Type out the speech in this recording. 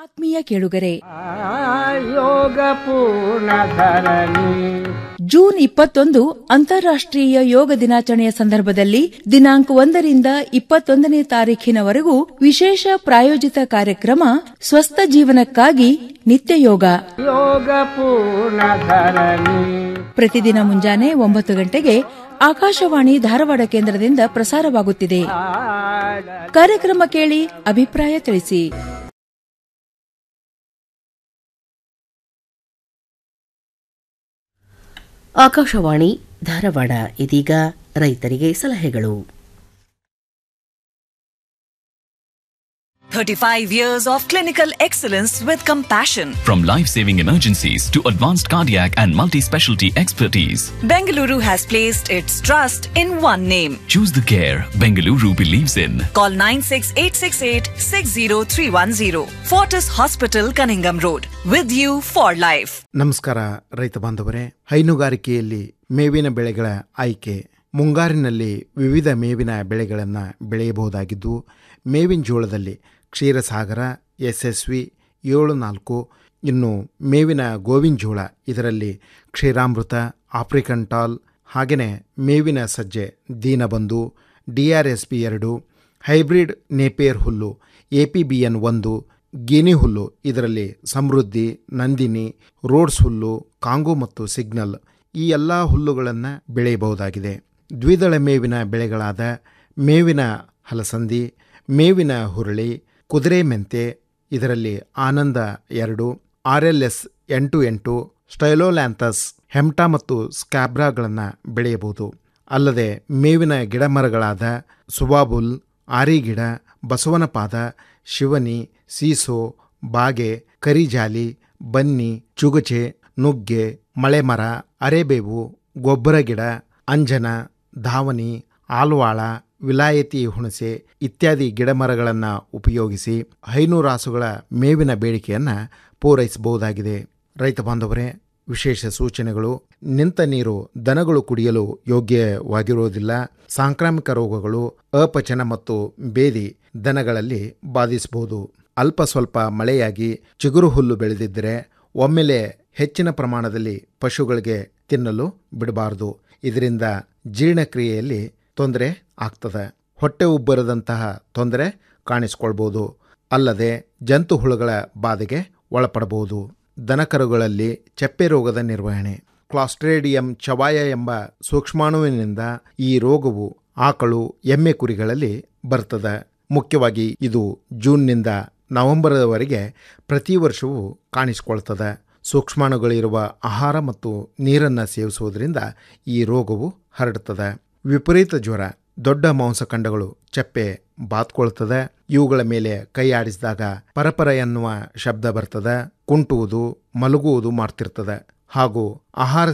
ಆತ್ಮೀಯ ಕೇಳುಗರೆ ಯೋಗ ಪೂರ್ಣ ಧರಣಿ ಜೂನ್ ಇಪ್ಪತ್ತೊಂದು ಅಂತಾರಾಷ್ಟ್ರೀಯ ಯೋಗ ದಿನಾಚರಣೆಯ ಸಂದರ್ಭದಲ್ಲಿ ದಿನಾಂಕ ಒಂದರಿಂದ ಇಪ್ಪತ್ತೊಂದನೇ ತಾರೀಖಿನವರೆಗೂ ವಿಶೇಷ ಪ್ರಾಯೋಜಿತ ಕಾರ್ಯಕ್ರಮ ಸ್ವಸ್ಥ ಜೀವನಕ್ಕಾಗಿ ನಿತ್ಯ ಯೋಗ ಯೋಗ ಪೂರ್ಣ ಧರಣಿ ಪ್ರತಿದಿನ ಮುಂಜಾನೆ ಒಂಬತ್ತು ಗಂಟೆಗೆ ಆಕಾಶವಾಣಿ ಧಾರವಾಡ ಕೇಂದ್ರದಿಂದ ಪ್ರಸಾರವಾಗುತ್ತಿದೆ ಕಾರ್ಯಕ್ರಮ ಕೇಳಿ ಅಭಿಪ್ರಾಯ ತಿಳಿಸಿ ಆಕಾಶವಾಣಿ ಧಾರವಾಡ ಇದೀಗ ರೈತರಿಗೆ ಸಲಹೆಗಳು 35 years of clinical excellence with compassion. From life saving emergencies to advanced cardiac and multi specialty expertise, Bengaluru has placed its trust in one name. choose the care Bengaluru believes in. Call 96868 60310. Fortis Hospital, Cunningham Road. With you for life. ನಮಸ್ಕಾರ ರೈತ ಬಾಂಧವರೇ ಹೈನುಗಾರಿಕೆಯಲ್ಲಿ ಮೇವಿನ ಬೆಳೆಗಳ ಆಯ್ಕೆ ಮುಂಗಾರಿನಲ್ಲಿ ವಿವಿಧ ಮೇವಿನ ಬೆಳೆಗಳನ್ನು ಬೆಳೆಯಬಹುದಾಗಿದ್ದು ಮೇವಿನ ಜೋಳದಲ್ಲಿ ಕ್ಷೀರಸಾಗರ ಯಶಸ್ವಿ ಏಳು ನಾಲ್ಕು ಇನ್ನು ಮೇವಿನ ಗೋವಿನ ಜೋಳ ಇದರಲ್ಲಿ ಕ್ಷೀರಾಮೃತ ಆಫ್ರಿಕನ್ ಟಾಲ್ ಹಾಗೆಯೇ ಮೇವಿನ ಸಜ್ಜೆ Deenabandhu D R S P ಎರಡು ಹೈಬ್ರಿಡ್ ನೇಪಿಯರ್ ಹುಲ್ಲು ಎ ಪಿ ಬಿ ಎನ್ ಒಂದು ಗಿನಿ ಹುಲ್ಲು ಇದರಲ್ಲಿ ಸಮೃದ್ಧಿ ನಂದಿನಿ ರೋಡ್ಸ್ ಹುಲ್ಲು ಕಾಂಗೋ ಮತ್ತು ಸಿಗ್ನಲ್ ಈ ಎಲ್ಲ ಹುಲ್ಲುಗಳನ್ನು ಬೆಳೆಯಬಹುದಾಗಿದೆ ದ್ವಿದಳ ಮೇವಿನ ಬೆಳೆಗಳಾದ ಮೇವಿನ ಹಲಸಂದಿ ಮೇವಿನ ಹುರುಳಿ ಕುದುರೆ ಮೆಂತೆ ಇದರಲ್ಲಿ ಆನಂದ ಎರಡು ಆರ್ ಎಲ್ ಎಸ್ ಎಂಟು ಎಂಟು ಸ್ಟೈಲೋಲ್ಯಾಂಥಸ್ ಹೆಮ್ಟಾ ಮತ್ತು ಸ್ಕ್ಯಾಬ್ರಾಗಳನ್ನು ಬೆಳೆಯಬಹುದು ಅಲ್ಲದೆ ಮೇವಿನ ಗಿಡಮರಗಳಾದ ಸುಬಾಬುಲ್ ಆರಿಗಿಡ ಬಸವನಪಾದ ಶಿವನಿ ಸೀಸೋ ಬಾಗೆ ಕರಿಜಾಲಿ ಬನ್ನಿ ಚುಗಚೆ ನುಗ್ಗೆ ಮಳೆಮರ ಅರೆಬೇವು ಗೊಬ್ಬರ ಗಿಡ ಅಂಜನ ಧಾವನಿ ಆಲ್ವಾಳ ವಿಲಾಯತಿ ಹುಣಸೆ ಇತ್ಯಾದಿ ಗಿಡಮರಗಳನ್ನು ಉಪಯೋಗಿಸಿ ಹೈನೂರಾಸುಗಳ ಮೇವಿನ ಬೇಡಿಕೆಯನ್ನು ಪೂರೈಸಬಹುದಾಗಿದೆ ರೈತ ಬಾಂಧವರೇ ವಿಶೇಷ ಸೂಚನೆಗಳು ನಿಂತ ನೀರು ದನಗಳು ಕುಡಿಯಲು ಯೋಗ್ಯವಾಗಿರುವುದಿಲ್ಲ ಸಾಂಕ್ರಾಮಿಕ ರೋಗಗಳು ಅಪಚನ ಮತ್ತು ಬೇದಿ ದನಗಳಲ್ಲಿ ಬಾಧಿಸಬಹುದು ಅಲ್ಪ ಸ್ವಲ್ಪ ಮಳೆಯಾಗಿ ಚಿಗುರು ಹುಲ್ಲು ಬೆಳೆದಿದ್ದರೆ ಒಮ್ಮೆಲೆ ಹೆಚ್ಚಿನ ಪ್ರಮಾಣದಲ್ಲಿ ಪಶುಗಳಿಗೆ ತಿನ್ನಲು ಬಿಡಬಾರದು ಇದರಿಂದ ಜೀರ್ಣಕ್ರಿಯೆಯಲ್ಲಿ ತೊಂದರೆ ಆಗ್ತದೆ ಹೊಟ್ಟೆ ಉಬ್ಬರದಂತಹ ತೊಂದರೆ ಕಾಣಿಸಿಕೊಳ್ಬೋದು ಅಲ್ಲದೆ ಜಂತು ಹುಳುಗಳ ಬಾಧೆಗೆ ಒಳಪಡಬಹುದು ದನಕರುಗಳಲ್ಲಿ ಚಪ್ಪೆ ರೋಗದ ನಿರ್ವಹಣೆ ಕ್ಲಾಸ್ಟ್ರೇಡಿಯಂ ಚವಾಯ ಎಂಬ ಸೂಕ್ಷ್ಮಾಣುವಿನಿಂದ ಈ ರೋಗವು ಆಕಳು ಎಮ್ಮೆ ಕುರಿಗಳಲ್ಲಿ ಬರ್ತದೆ ಮುಖ್ಯವಾಗಿ ಇದು ಜೂನ್ನಿಂದ ನವೆಂಬರ್ವರೆಗೆ ಪ್ರತಿ ವರ್ಷವೂ ಕಾಣಿಸಿಕೊಳ್ತದೆ ಸೂಕ್ಷ್ಮಾಣುಗಳಿರುವ ಆಹಾರ ಮತ್ತು ನೀರನ್ನು ಸೇವಿಸುವುದರಿಂದ ಈ ರೋಗವು ಹರಡುತ್ತದೆ ವಿಪರೀತ ಜ್ವರ ದೊಡ್ಡ ಮಾಂಸಖಂಡಗಳು ಚಪ್ಪೆ ಬಾತ್ಕೊಳ್ತದೆ ಇವುಗಳ ಮೇಲೆ ಕೈ ಆಡಿಸಿದಾಗ ಪರಪರ ಎನ್ನುವ ಶಬ್ದ ಬರ್ತದೆ ಕುಂಟುವುದು ಮಲಗುವುದು ಮಾಡ್ತಿರ್ತದೆ ಹಾಗೂ ಆಹಾರ